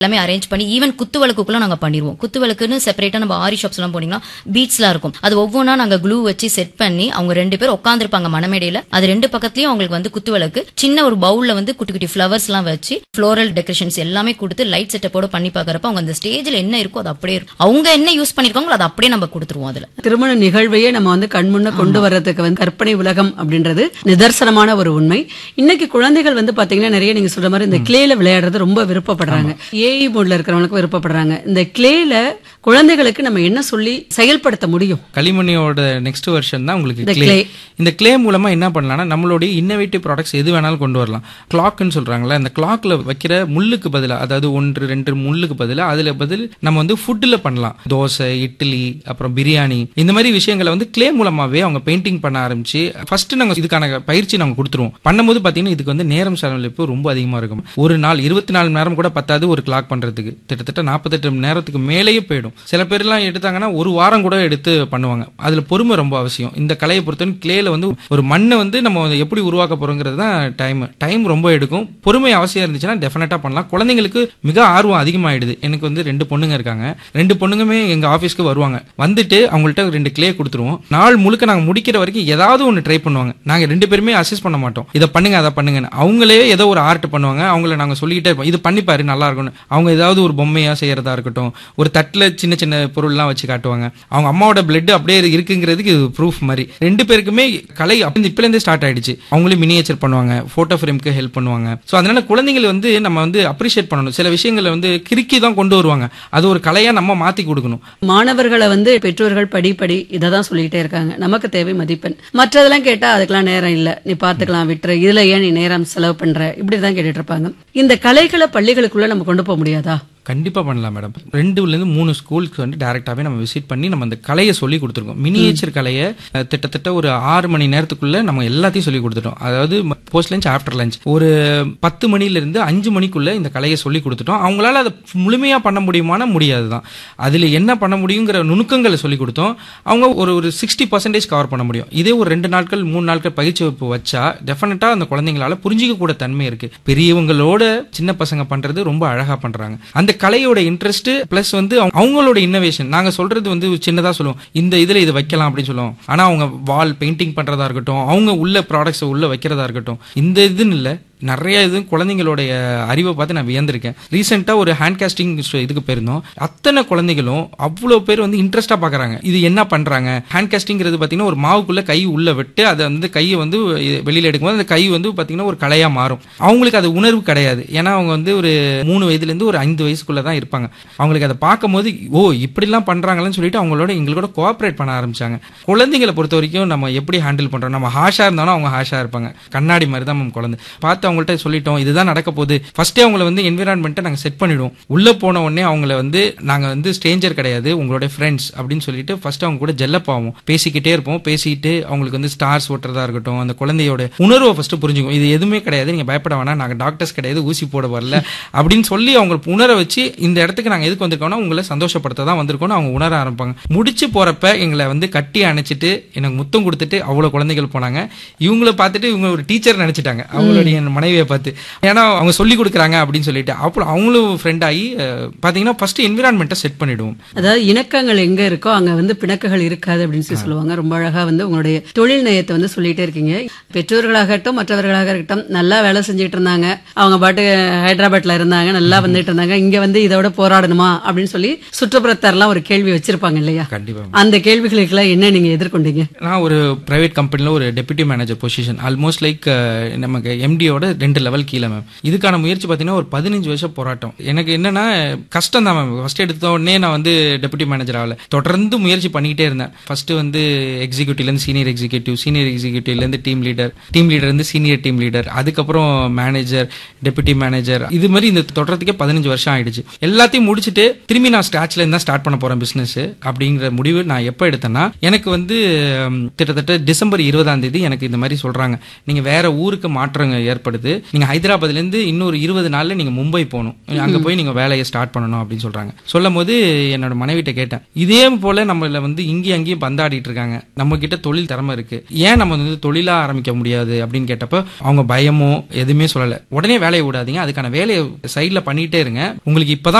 எல்லாமே அரேஞ்ச் பண்ணி ஈவன் குத்து விளக்குக்குள்ள நாங்க பண்ணிடுவோம் குத்து விளக்குன்னு செப்பரேட்டா நம்ம ஆரி ஷாப்ஸ் எல்லாம் போனீங்கன்னா பீட்ஸ்லாம் இருக்கும் அது ஒவ்வொன்றா நாங்க க்ளூ வச்சு செட் பண்ணி அவங்க ரெண்டு பேர் உட்காந்துருப்பாங்க மணமேடையில அது ரெண்டு பக்கத்துலயும் அவங்களுக்கு வந்து குத்து விளக்கு சின்ன ஒரு பவுல்ல வந்து குட்டி குட்டி ஃபிளவர்ஸ் எல்லாம் வச்சு ஃப்ளோரல் டெக்கரேஷன்ஸ் எல்லாமே கொடுத்து லைட் செட்டப்போட பண்ணி பாக்குறப்ப அவங்க அந்த ஸ்டேஜ்ல என்ன இருக்கோ அது அப்படியே இருக்கும் அவங்க என்ன யூஸ் பண்ணிருக்காங்களோ அதை அப்படியே நம்ம கொடுத்துருவோம் அதுல திருமண நிகழ்வையே நம்ம வந்து கண்முன்ன கொண்டு வர்றதுக்கு வந்து கற்பனை உலகம் அப்படின்றது நிதர்சனமான ஒரு உண்மை இன்னைக்கு குழந்தைகள் வந்து பாத்தீங்கன்னா நிறைய நீங்க சொல்ற மாதிரி இந்த கிளேல விளையாடுறது ரொம்ப விருப்பப்படுறாங்க ஏஐ மோட்ல இருக்கிறவங்களுக்கு விருப்பப்படுறாங்க இந்த கிளேல குழந்தைகளுக்கு நம்ம என்ன சொல்லி செயல்படுத்த முடியும் களிமணியோட நெக்ஸ்ட் வெர்ஷன் தான் உங்களுக்கு இந்த கிளே clay. இந்த கிளே மூலமா என்ன பண்ணலாம்னா நம்மளுடைய இன்னோவேட்டிவ் ப்ராடக்ட்ஸ் எது வேணாலும் கொண்டு வரலாம் கிளாக்னு சொல்றாங்கல்ல அந்த கிளாக்ல வைக்கிற முள்ளுக்கு பதிலா அதாவது ஒன்று ரெண்டு முள்ளுக்கு பதிலா அதுல பதில் நம்ம வந்து ஃபுட்டில் பண்ணலாம் தோசை இட்லி அப்புறம் பிரியாணி இந்த மாதிரி விஷயங்களை வந்து கிளே மூலமாவே அவங்க பெயிண்டிங் பண்ண ஆரம்பிச்சு ஃபர்ஸ்ட் நாங்க இதுக்கான பயிற்சி நாங்க கொடுத்துருவோம் பண்ணும்போது பாத்தீங்கன்னா இதுக்கு வந்து நேரம் செலவழிப்பு ரொம்ப அதிகமா இருக்கும் ஒரு நாள் இருபத்தி நாலு மணி நேரம் கூட பத்தாது ஒரு கிளாக் பண்றதுக்கு கிட்டத்தட்ட நாற்பத்தெட்டு மணி நேரத்துக்கு மேலேயே போயிடும் சில பேர்லாம் எடுத்தாங்கன்னா ஒரு வாரம் கூட எடுத்து பண்ணுவாங்க அதுல பொறுமை ரொம்ப அவசியம் இந்த கலையை பொறுத்தவரை கிளேல வந்து ஒரு மண்ணை வந்து நம்ம எப்படி உருவாக்க போறோங்கிறது தான் டைம் டைம் ரொம்ப எடுக்கும் பொறுமை அவசியம் இருந்துச்சுன்னா டெஃபினட்டா பண்ணலாம் குழந்தைங்களுக்கு மிக ஆர்வம் அதிகமாயிடுது எனக்கு வந்து ரெண்டு பொண்ணுங்க இருக்காங்க ரெண்டு பொண்ணுங்குமே எங்க ஆபீஸ்க்கு வருவாங்க வந்துட்டு அவங்கள்ட்ட ரெண்டு கிளே கொடுத்துருவோம் நாள் முழுக்க நாங்க முடிக்கிற வரைக்கும் ஏதாவது ஒன்று ட்ரை பண்ணுவாங்க நாங்க ரெண்டு பேருமே அசிஸ்ட் பண்ண மாட்டோம் இதை பண்ணுங்க அதை பண்ணுங்கன்னு அவங்களே ஏதோ ஒரு ஆர்ட் பண்ணுவாங்க அவங்கள நாங்க சொல்லிக்கிட்டே இருப்போம் இது பண்ணி பாரு நல்லா இருக்கும்னு அவங்க ஏதாவது ஒரு பொம்மையா செய்யறதா இருக்கட்டும் ஒரு தட்டுல சின்ன சின்ன பொருள்லாம் வச்சு காட்டுவாங்க அவங்க அம்மாவோட பிளட் அப்படியே இருக்குங்கிறதுக்கு இது ப்ரூஃப் மாதிரி ரெண்டு பேருக்குமே கலை அப்படி இப்பல இருந்தே ஸ்டார்ட் ஆயிடுச்சு அவங்களே மினியேச்சர் பண்ணுவாங்க போட்டோ ஃப்ரேம்க்கு ஹெல்ப் பண்ணுவாங்க ஸோ அதனால குழந்தைகள் வந்து நம்ம வந்து அப்ரிஷியேட் பண்ணணும் சில விஷயங்களை வந்து கிறுக்கி தான் கொண்டு வருவாங்க அது ஒரு கலையா நம்ம மாத்தி கொடுக்கணும் மாணவர்களை வந்து பெற்றோர்கள் படி படி இதை தான் சொல்லிட்டே இருக்காங்க நமக்கு தேவை மதிப்பெண் மற்றதெல்லாம் கேட்டா அதுக்கெல்லாம் நேரம் இல்ல நீ பார்த்துக்கலாம் விட்டுரு இதுல ஏன் நீ நேரம் செலவு பண்ற இப்படிதான் கேட்டுட்டு இருப்பாங்க இந்த கலைகளை பள்ளிகளுக்குள்ள நம்ம கொண்டு போக முடியாதா கண்டிப்பா பண்ணலாம் மேடம் ரெண்டுல இருந்து மூணு ஸ்கூலுக்கு வந்து டைரக்டாவே நம்ம விசிட் பண்ணி நம்ம அந்த கலையை சொல்லி கொடுத்துருக்கோம் மினியேச்சர் கலையை அஹ், கிட்டத்தட்ட ஒரு ஆறு மணி நேரத்துக்குள்ள நம்ம எல்லாத்தையும் சொல்லி கொடுத்துட்டோம் அதாவது போஸ்ட் லஞ்ச் ஆஃப்டர் லஞ்ச் ஒரு பத்து மணில இருந்து அஞ்சு மணிக்குள்ள இந்த கலையை சொல்லி கொடுத்துட்டோம் அவங்களால அதை முழுமையா பண்ண முடியுமானா முடியாதுதான் அதுல என்ன பண்ண முடியுங்கிற நுணுக்கங்களை சொல்லி கொடுத்தோம் அவங்க ஒரு ஒரு சிக்ஸ்டி பர்சன்டேஜ் கவர் பண்ண முடியும் இதே ஒரு ரெண்டு நாட்கள் மூணு நாட்கள் பயிற்சி வகுப்பு வச்சா டெஃபினட்டா அந்த குழந்தைங்களால புரிஞ்சிக்க கூட தன்மை இருக்கு பெரியவங்களோட சின்ன பசங்க பண்றது ரொம்ப அழகா பண்றாங்க அந்த கலையோட இன்ட்ரெஸ்ட் பிளஸ் வந்து அவங்க- அவங்களோட இன்னோவேஷன் நாங்க சொல்றது வந்து சின்னதா சொல்லுவோம் இந்த இதுல இது வைக்கலாம் அப்படின்னு சொல்லுவோம் ஆனா அவங்க வால் பெயிண்டிங் பண்றதா இருக்கட்டும் அவங்க உள்ள ப்ராடக்ட்ஸ் உள்ள வைக்கிறதா இருக்கட்டும் இந்த இதுன்னு இல்ல நிறைய இது குழந்தைங்களுடைய அறிவை பார்த்து நான் வியந்திருக்கேன் ரீசெண்டா ஒரு ஹேண்ட் காஸ்டிங் இதுக்கு போயிருந்தோம் அத்தனை குழந்தைகளும் அவ்வளோ பேர் வந்து இன்ட்ரெஸ்டா பாக்குறாங்க இது என்ன பண்றாங்க ஹேண்ட் காஸ்டிங்கிறது பாத்தீங்கன்னா ஒரு மாவுக்குள்ள கை உள்ள விட்டு அதை வந்து கையை வந்து வெளியில எடுக்கும்போது அந்த கை வந்து பாத்தீங்கன்னா ஒரு கலையா மாறும் அவங்களுக்கு அது உணர்வு கிடையாது ஏன்னா அவங்க வந்து ஒரு மூணு வயதுல இருந்து ஒரு ஐந்து வயசுக்குள்ள தான் இருப்பாங்க அவங்களுக்கு அதை பார்க்கும்போது ஓ இப்படிலாம் பண்றாங்கன்னு சொல்லிட்டு அவங்களோட எங்களோட கோஆப்ரேட் பண்ண ஆரம்பிச்சாங்க குழந்தைங்களை பொறுத்த வரைக்கும் நம்ம எப்படி ஹேண்டில் பண்றோம் நம்ம ஹாஷா இருந்தாலும் அவங்க ஹாஷா இருப்பாங்க கண்ணாடி மாதிரி தான் நம்ம குழந்தை பார்த்து அவங்கள்ட்ட சொல்லிட்டோம் இதுதான் நடக்க போகுது ஃபர்ஸ்டே அவங்கள வந்து என்விரான்மெண்ட்டை நாங்க செட் பண்ணிடுவோம் உள்ள போன உடனே அவங்கள வந்து நாங்க வந்து ஸ்ட்ரேஞ்சர் கிடையாது உங்களுடைய ஃப்ரெண்ட்ஸ் அப்படின்னு சொல்லிட்டு ஃபர்ஸ்ட் அவங்க கூட ஜெல்லப் ஆகும் பேசிக்கிட்டே இருப்போம் பேசிக்கிட்டு அவங்களுக்கு வந்து ஸ்டார்ஸ் ஓட்டுறதா இருக்கட்டும் அந்த குழந்தையோட உணர்வை ஃபர்ஸ்ட் புரிஞ்சுக்கும் இது எதுவுமே கிடையாது நீங்க பயப்பட வேணாம் நாங்க டாக்டர்ஸ் கிடையாது ஊசி போட வரல அப்படின்னு சொல்லி அவங்களுக்கு உணர வச்சு இந்த இடத்துக்கு நாங்க எதுக்கு வந்திருக்கோம்னா உங்களை சந்தோஷப்படுத்த தான் வந்திருக்கோம்னு அவங்க உணர ஆரம்பிப்பாங்க முடிச்சு போறப்ப எங்களை வந்து கட்டி அணைச்சிட்டு எனக்கு முத்தம் கொடுத்துட்டு அவ்வளவு குழந்தைகள் போனாங்க இவங்கள பார்த்துட்டு இவங்க ஒரு டீச்சர் நினைச்சிட்டாங்க அவங்களுடைய மனைவியை பார்த்து ஏன்னா அவங்க சொல்லி கொடுக்குறாங்க அப்படின்னு சொல்லிட்டு அப்புறம் அவங்களும் ஃப்ரெண்ட் ஆகி அஹ், பாத்தீங்கன்னா ஃபர்ஸ்ட் என்விரான்மெண்ட்டை செட் பண்ணிடுவோம் அதாவது இணக்கங்கள் எங்க இருக்கோ அங்க வந்து பிணக்குகள் இருக்காது அப்படின்னு சொல்லி சொல்லுவாங்க ரொம்ப அழகா வந்து உங்களுடைய தொழில் நயத்தை வந்து சொல்லிட்டே இருக்கீங்க பெற்றோர்களாகட்டும் மற்றவர்களாக இருக்கட்டும் நல்லா வேலை செஞ்சுட்டு இருந்தாங்க அவங்க பாட்டு ஹைதராபாத்ல இருந்தாங்க நல்லா வந்துட்டு இருந்தாங்க இங்க வந்து இதோட போராடணுமா அப்படின்னு சொல்லி சுற்றுப்புறத்தாரெல்லாம் ஒரு கேள்வி வச்சிருப்பாங்க இல்லையா கண்டிப்பா அந்த கேள்விகளுக்கெல்லாம் என்ன நீங்க எதிர்கொண்டீங்க நான் ஒரு பிரைவேட் கம்பெனில ஒரு deputy manager position almost like நமக்கு எம்டியோட ரெண்டு லெவல் கீழே மேம் இதுக்கான முயற்சி பார்த்தீங்கன்னா ஒரு பதினஞ்சு வருஷம் போராட்டம் எனக்கு என்னன்னா கஷ்டம் தான் மேம் ஃபர்ஸ்ட் எடுத்த உடனே நான் வந்து டெபுட்டி மேனேஜர் ஆகல தொடர்ந்து முயற்சி பண்ணிக்கிட்டே இருந்தேன் ஃபர்ஸ்ட் வந்து எக்ஸிக்யூட்டிவ்ல இருந்து சீனியர் எக்ஸிக்யூட்டிவ் சீனியர் எக்ஸிக்யூட்டிவ்ல இருந்து டீம் லீடர் டீம் லீடர் இருந்து சீனியர் டீம் லீடர் அதுக்கப்புறம் மேனேஜர் டெபுட்டி மேனேஜர் இது மாதிரி இந்த தொடர்றதுக்கே பதினஞ்சு வருஷம் ஆயிடுச்சு எல்லாத்தையும் முடிச்சுட்டு திரும்பி நான் ஸ்டாச்ல இருந்தா ஸ்டார்ட் பண்ண போறேன் பிசினஸ் அப்படிங்கிற முடிவு நான் எப்போ எடுத்தேன்னா எனக்கு வந்து ஹம், கிட்டத்தட்ட டிசம்பர் இருபதாம் தேதி எனக்கு இந்த மாதிரி சொல்றாங்க நீங்க வேற ஊருக்கு மாற்றம் ஏற்படுது வருது நீங்க ஹைதராபாத்ல இருந்து இன்னொரு இருபது நாள்ல நீங்க மும்பை போகணும் அங்க போய் நீங்க வேலையை ஸ்டார்ட் பண்ணணும் அப்படின்னு சொல்றாங்க சொல்லும் போது என்னோட மனைவிட்ட கேட்டேன் இதே போல நம்மள வந்து இங்கேயும் அங்கேயும் பந்தாடிட்டு இருக்காங்க நம்ம கிட்ட தொழில் திறமை இருக்கு ஏன் நம்ம வந்து தொழிலா ஆரம்பிக்க முடியாது அப்படின்னு கேட்டப்ப அவங்க பயமோ எதுவுமே சொல்லல உடனே வேலையை விடாதீங்க அதுக்கான வேலையை சைட்ல பண்ணிட்டே இருங்க உங்களுக்கு இப்பதான்